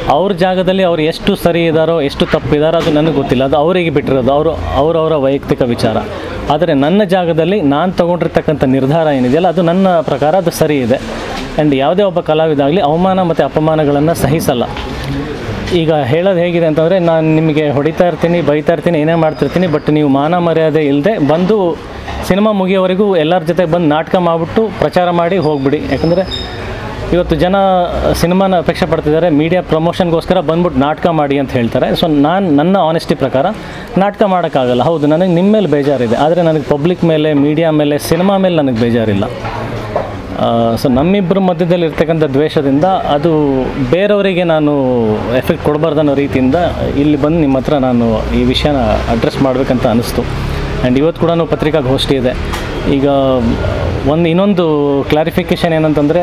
ಅವ್ರ ಜಾಗದಲ್ಲಿ ಅವ್ರು ಎಷ್ಟು ಸರಿ ಇದ್ದಾರೋ ಎಷ್ಟು ತಪ್ಪಿದಾರೋ ಅದು ನನಗೆ ಗೊತ್ತಿಲ್ಲ ಅದು ಅವರಿಗೆ ಬಿಟ್ಟಿರೋದು ಅವರು ಅವರವರ ವೈಯಕ್ತಿಕ ವಿಚಾರ ಆದರೆ ನನ್ನ ಜಾಗದಲ್ಲಿ ನಾನು ತೊಗೊಂಡಿರ್ತಕ್ಕಂಥ ನಿರ್ಧಾರ ಏನಿದೆಯಲ್ಲ ಅದು ನನ್ನ ಪ್ರಕಾರ ಅದು ಸರಿ ಇದೆ ಆ್ಯಂಡ್ ಯಾವುದೇ ಒಬ್ಬ ಕಲಾವಿದ ಆಗಲಿ ಅವಮಾನ ಮತ್ತು ಅಪಮಾನಗಳನ್ನು ಸಹಿಸಲ್ಲ ಈಗ ಹೇಳೋದು ಹೇಗಿದೆ ಅಂತಂದರೆ ನಾನು ನಿಮಗೆ ಹೊಡಿತಾ ಇರ್ತೀನಿ ಬೈತಾ ಇರ್ತೀನಿ ಏನೇ ಮಾಡ್ತಿರ್ತೀನಿ ಬಟ್ ನೀವು ಮಾನ ಮರ್ಯಾದೆ ಇಲ್ಲದೆ ಬಂದು ಸಿನಿಮಾ ಮುಗಿಯೋವರೆಗೂ ಎಲ್ಲರ ಜೊತೆ ಬಂದು ನಾಟಕ ಮಾಡಿಬಿಟ್ಟು ಪ್ರಚಾರ ಮಾಡಿ ಹೋಗ್ಬಿಡಿ ಯಾಕಂದರೆ ಇವತ್ತು ಜನ ಸಿನಿಮಾನ ಅಪೇಕ್ಷೆ ಪಡ್ತಿದ್ದಾರೆ ಮೀಡಿಯಾ ಪ್ರಮೋಷನ್ಗೋಸ್ಕರ ಬಂದ್ಬಿಟ್ಟು ನಾಟಕ ಮಾಡಿ ಅಂತ ಹೇಳ್ತಾರೆ ಸೊ ನಾನು ನನ್ನ ಆನೆಸ್ಟಿ ಪ್ರಕಾರ ನಾಟಕ ಮಾಡೋಕ್ಕಾಗಲ್ಲ ಹೌದು ನನಗೆ ನಿಮ್ಮ ಮೇಲೆ ಬೇಜಾರಿದೆ ಆದರೆ ನನಗೆ ಪಬ್ಲಿಕ್ ಮೇಲೆ ಮೀಡಿಯಾ ಮೇಲೆ ಸಿನಿಮಾ ಮೇಲೆ ನನಗೆ ಬೇಜಾರಿಲ್ಲ ಸೊ ನಮ್ಮಿಬ್ಬರ ಮಧ್ಯದಲ್ಲಿ ಇರ್ತಕ್ಕಂಥ ದ್ವೇಷದಿಂದ ಅದು ಬೇರೆಯವರಿಗೆ ನಾನು ಎಫೆಕ್ಟ್ ಕೊಡಬಾರ್ದು ಅನ್ನೋ ರೀತಿಯಿಂದ ಇಲ್ಲಿ ಬಂದು ನಿಮ್ಮ ಹತ್ರ ನಾನು ಈ ವಿಷಯನ ಅಡ್ರೆಸ್ ಮಾಡಬೇಕಂತ ಅನಿಸ್ತು ಆ್ಯಂಡ್ ಇವತ್ತು ಕೂಡ ಪತ್ರಿಕಾಗೋಷ್ಠಿ ಇದೆ ಈಗ ಒಂದು ಇನ್ನೊಂದು ಕ್ಲಾರಿಫಿಕೇಷನ್ ಏನಂತಂದರೆ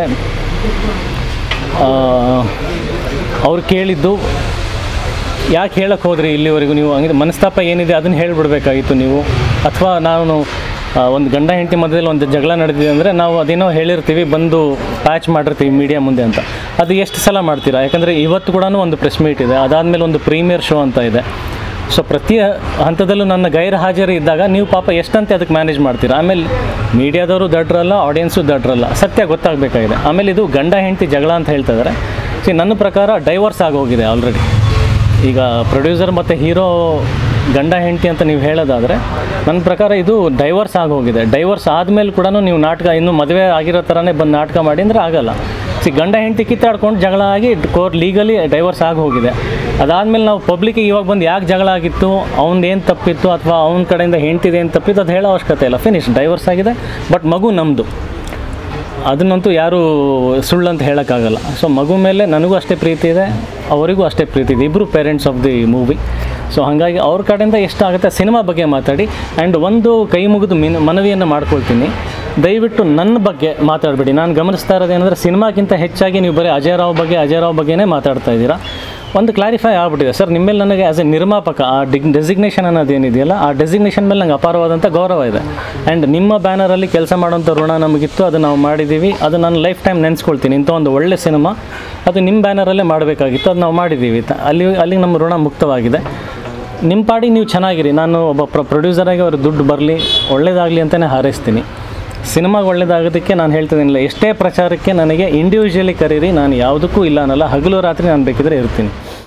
ಅವ್ರು ಕೇಳಿದ್ದು ಯಾಕೆ ಹೇಳಕ್ಕೆ ಹೋದ್ರಿ ಇಲ್ಲಿವರೆಗೂ ನೀವು ಹಂಗೆ ಮನಸ್ತಾಪ ಏನಿದೆ ಅದನ್ನು ಹೇಳಿಬಿಡ್ಬೇಕಾಗಿತ್ತು ನೀವು ಅಥವಾ ನಾನು ಆ, ಒಂದು ಗಂಡ ಹೆಂಡತಿ ಮಧ್ಯದಲ್ಲಿ ಒಂದು ಜಗಳ ನಡೆದಿದೆ ಅಂದರೆ ನಾವು ಅದೇನೋ ಹೇಳಿರ್ತೀವಿ ಬಂದು ಪ್ಯಾಚ್ ಮಾಡಿರ್ತೀವಿ ಮೀಡಿಯಾ ಮುಂದೆ ಅಂತ ಅದು ಎಷ್ಟು ಸಲ ಮಾಡ್ತೀರಾ ಯಾಕಂದರೆ ಇವತ್ತು ಕೂಡ ಒಂದು ಪ್ರೆಸ್ ಮೀಟ್ ಇದೆ ಅದಾದಮೇಲೆ ಒಂದು ಪ್ರೀಮಿಯರ್ ಶೋ ಅಂತ ಇದೆ ಸೊ ಪ್ರತಿ ಹಂತದಲ್ಲೂ ನನ್ನ ಗೈರು ಹಾಜರಿ ಇದ್ದಾಗ ನೀವು ಪಾಪ ಎಷ್ಟಂತೆ ಅದಕ್ಕೆ ಮ್ಯಾನೇಜ್ ಮಾಡ್ತೀರಾ ಆಮೇಲೆ ಮೀಡಿಯಾದವರು ದಡ್ರಲ್ಲ ಆಡಿಯನ್ಸು ದಡ್ರಲ್ಲ ಸತ್ಯ ಗೊತ್ತಾಗಬೇಕಾಗಿದೆ ಆಮೇಲೆ ಇದು ಗಂಡ ಹೆಂಡತಿ ಜಗಳ ಅಂತ ಹೇಳ್ತಾ ಇದ್ದಾರೆ ಸಿ ನನ್ನ ಪ್ರಕಾರ ಡೈವರ್ಸ್ ಆಗೋಗಿದೆ ಆಲ್ರೆಡಿ ಈಗ ಪ್ರೊಡ್ಯೂಸರ್ ಮತ್ತು ಹೀರೋ ಗಂಡ ಹೆಂಡತಿ ಅಂತ ನೀವು ಹೇಳೋದಾದರೆ ನನ್ನ ಪ್ರಕಾರ ಇದು ಡೈವರ್ಸ್ ಆಗೋಗಿದೆ ಡೈವರ್ಸ್ ಆದಮೇಲೆ ಕೂಡ ನೀವು ನಾಟಕ ಇನ್ನೂ ಮದುವೆ ಆಗಿರೋ ಥರನೇ ಬಂದು ನಾಟಕ ಮಾಡಿ ಅಂದರೆ ಆಗಲ್ಲ ಸಿ ಗಂಡ ಹೆಂಡತಿ ಕಿತ್ತಾಡ್ಕೊಂಡು ಜಗಳ ಆಗಿ ಕೋರ್ ಲೀಗಲಿ ಡೈವರ್ಸ್ ಆಗಿ ಹೋಗಿದೆ ಅದಾದಮೇಲೆ ನಾವು ಪಬ್ಲಿಕ್ಕಿಗೆ ಇವಾಗ ಬಂದು ಯಾಕೆ ಜಗಳ ಆಗಿತ್ತು ಅವ್ನದ್ದು ಏನು ತಪ್ಪಿತ್ತು ಅಥವಾ ಅವ್ನ ಕಡೆಯಿಂದ ಹೆಂಡ್ತಿದೆ ಏನು ತಪ್ಪಿತ್ತು ಅದು ಹೇಳೋ ಅವಶ್ಯಕತೆ ಇಲ್ಲ ಫಿನಿಶ್ ಡೈವರ್ಸ್ ಆಗಿದೆ ಬಟ್ ಮಗು ನಮ್ಮದು ಅದನ್ನಂತೂ ಯಾರೂ ಸುಳ್ಳು ಅಂತ ಹೇಳೋಕ್ಕಾಗಲ್ಲ ಸೊ ಮಗು ಮೇಲೆ ನನಗೂ ಅಷ್ಟೇ ಪ್ರೀತಿ ಇದೆ ಅವರಿಗೂ ಅಷ್ಟೇ ಪ್ರೀತಿ ಇದೆ ಇಬ್ಬರು parents of the movie so ಹಾಗಾಗಿ ಅವ್ರ ಕಡೆಯಿಂದ ಎಷ್ಟಾಗುತ್ತೆ ಸಿನಿಮಾ ಬಗ್ಗೆ ಮಾತಾಡಿ ಆ್ಯಂಡ್ ಒಂದು ಕೈ ಮುಗಿದು ಮಿನ್ ಮನವಿಯನ್ನು ಮಾಡ್ಕೊಳ್ತೀನಿ ದಯವಿಟ್ಟು ನನ್ನ ಬಗ್ಗೆ ಮಾತಾಡಬೇಡಿ ನಾನು ಗಮನಿಸ್ತಾ ಇರೋದೇನೆಂದರೆ ಸಿನಿಮಾಗಿಂತ ಹೆಚ್ಚಾಗಿ ನೀವು ಬರೀ ಅಜಯ್ ರಾವ್ ಬಗ್ಗೆ ಅಜಯ್ ರಾವ್ ಬಗ್ಗೆನೇ ಮಾತಾಡ್ತಾ ಇದ್ದೀರಾ ಒಂದು ಕ್ಲಾರಿಫೈ ಆಗ್ಬಿಟ್ಟಿದೆ ಸರ್ ನಿಮ್ಮ ಮೇಲೆ ನನಗೆ ಆ್ಯಸ್ ಎ ನಿರ್ಮಾಪಕ ಆ ಡಿಗ್ ಡೆಸಿಗ್ನೇಷನ್ ಅನ್ನೋದೇನಿದೆಯಲ್ಲ ಆ ಡೆಸಿಗ್ನೇಷನ್ ಮೇಲೆ ನಂಗೆ ಅಪಾರವಾದಂಥ ಗೌರವ ಇದೆ ಆ್ಯಂಡ್ ನಿಮ್ಮ ಬ್ಯಾನರಲ್ಲಿ ಕೆಲಸ ಮಾಡೋಂಥ ಋಣ ನಮಗಿತ್ತು ಅದು ನಾವು ಮಾಡಿದ್ದೀವಿ ಅದು ನಾನು ಲೈಫ್ ಟೈಮ್ ನೆನೆಸ್ಕೊಳ್ತೀನಿ ಇಂಥ ಒಂದು ಒಳ್ಳೆ ಸಿನಿಮಾ ಅದು ನಿಮ್ಮ ಬ್ಯಾನರಲ್ಲೇ ಮಾಡಬೇಕಾಗಿತ್ತು ಅದು ನಾವು ಮಾಡಿದ್ದೀವಿ ತ- ಅಲ್ಲಿ ಅಲ್ಲಿಗೆ ನಮ್ಮ ಋಣ ಮುಕ್ತವಾಗಿದೆ ನಿಮ್ಮ ಪಾಡಿಗೆ ನೀವು ಚೆನ್ನಾಗಿರಿ ನಾನು ಒಬ್ಬ ಪ್ರ ಪ್ರೊಡ್ಯೂಸರಾಗಿ ಅವ್ರ ದುಡ್ಡು ಬರಲಿ ಒಳ್ಳೇದಾಗಲಿ ಅಂತಲೇ ಹಾರೈಸ್ತೀನಿ ಸಿನಿಮಾಗೆ ಒಳ್ಳೇದಾಗೋದಕ್ಕೆ ನಾನು ಹೇಳ್ತಿದ್ದೀನಿಲ್ಲ ಎಷ್ಟೇ ಪ್ರಚಾರಕ್ಕೆ ನನಗೆ ಇಂಡಿವಿಜುವಲಿ ಕರೀರಿ ನಾನು ಯಾವುದಕ್ಕೂ ಇಲ್ಲ ಅನ್ನಲ್ಲ ಹಗಲು ರಾತ್ರಿ ನಾನು ಬೇಕಿದ್ರೆ ಇರ್ತೀನಿ